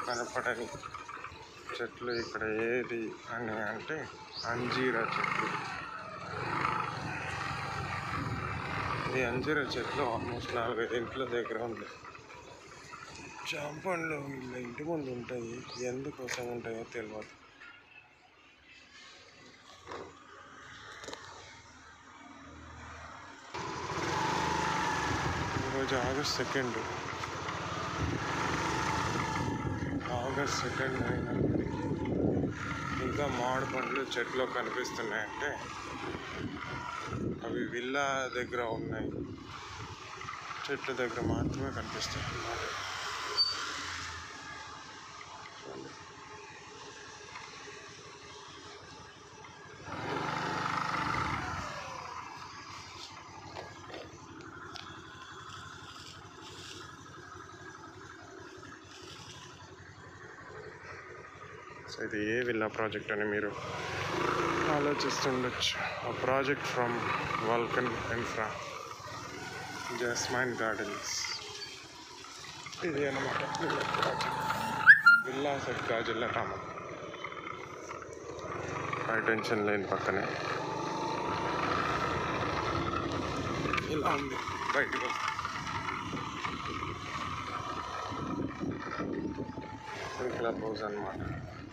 కనపడని చెట్లు ఇక్కడ ఏది అని అంటే అంజీరా చెట్లు ఈ అంజీరా చెట్లు ఆల్మోస్ట్ నాలుగైదు ఇంట్ల దగ్గర ఉంది జాంపండ్లు వీళ్ళ ఇంటి ముందు ఉంటాయి ఎందుకోసం ఉంటాయో తెలియదు ఈరోజు ఆగస్ట్ సెకండ్ ఆగస్ట్ సెకండ్ అయినప్పటికీ ఇంకా మామిడి పండ్లు చెట్లు కనిపిస్తున్నాయంటే అవి విల్లా దగ్గర ఉన్నాయి చెట్ల దగ్గర మాత్రమే కనిపిస్తాయి అన్నమాట చూడండి. సో ఇది ఏ విల్లా ప్రాజెక్ట్ అని మీరు ఆలోచిస్తుండొచ్చు ఆ project from Vulcan Infra Jasmine Gardens ఇది అనమాట villa project villa set Gajularamaram high tension లేని పక్కనే ఇలా ఉంది బయటకు వస్తే క్లబ్ హౌస్ అనమాట